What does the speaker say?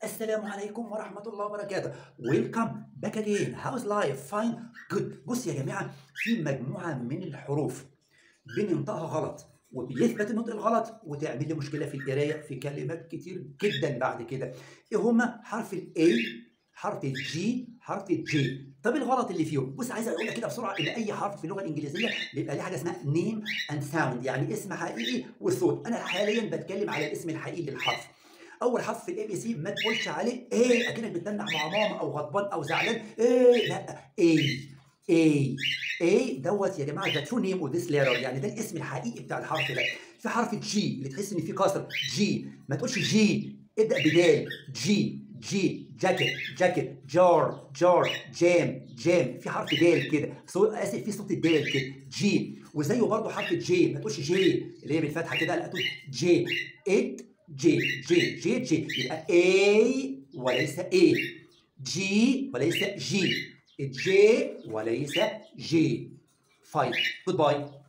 السلام عليكم ورحمة الله وبركاته Welcome back again How's life? Fine? Good بص يا جماعة في مجموعة من الحروف بننطقها غلط وبيثبت النطق الغلط وتعمل لي مشكلة في القراية في كلمات كتير جدا بعد كده ايه هما حرف ال A حرف الجي حرف الجي طب الغلط اللي فيهم بص عايز اقول لك كده بسرعه ان اي حرف في اللغه الانجليزيه بيبقى ليه حاجه اسمها نيم اند ساوند يعني اسم حقيقي وصوت انا حاليا بتكلم على الاسم الحقيقي للحرف اول حرف في الاي بي سي ما تقولش عليه ايه اكنك بتتنح مع ماما او غضبان او زعلان ايه لا ايه ايه ايه دوت يا جماعه ده ترو نيم وذيس ليتر يعني ده الاسم الحقيقي بتاع الحرف ده في حرف جي اللي تحس ان فيه كسر جي ما تقولش جي ابدا بدال جي جي جاكيت جاكيت جار جار جام جام في حرف دال كده صوت اسف في صوت الدال كده جي وزيه برضه حرف جي ما تقولش جي اللي هي بالفتحه كده لا تقول جي ات جي جي جي جي يبقى اي وليس اي جي وليس جي جي وليس جي فاين جود باي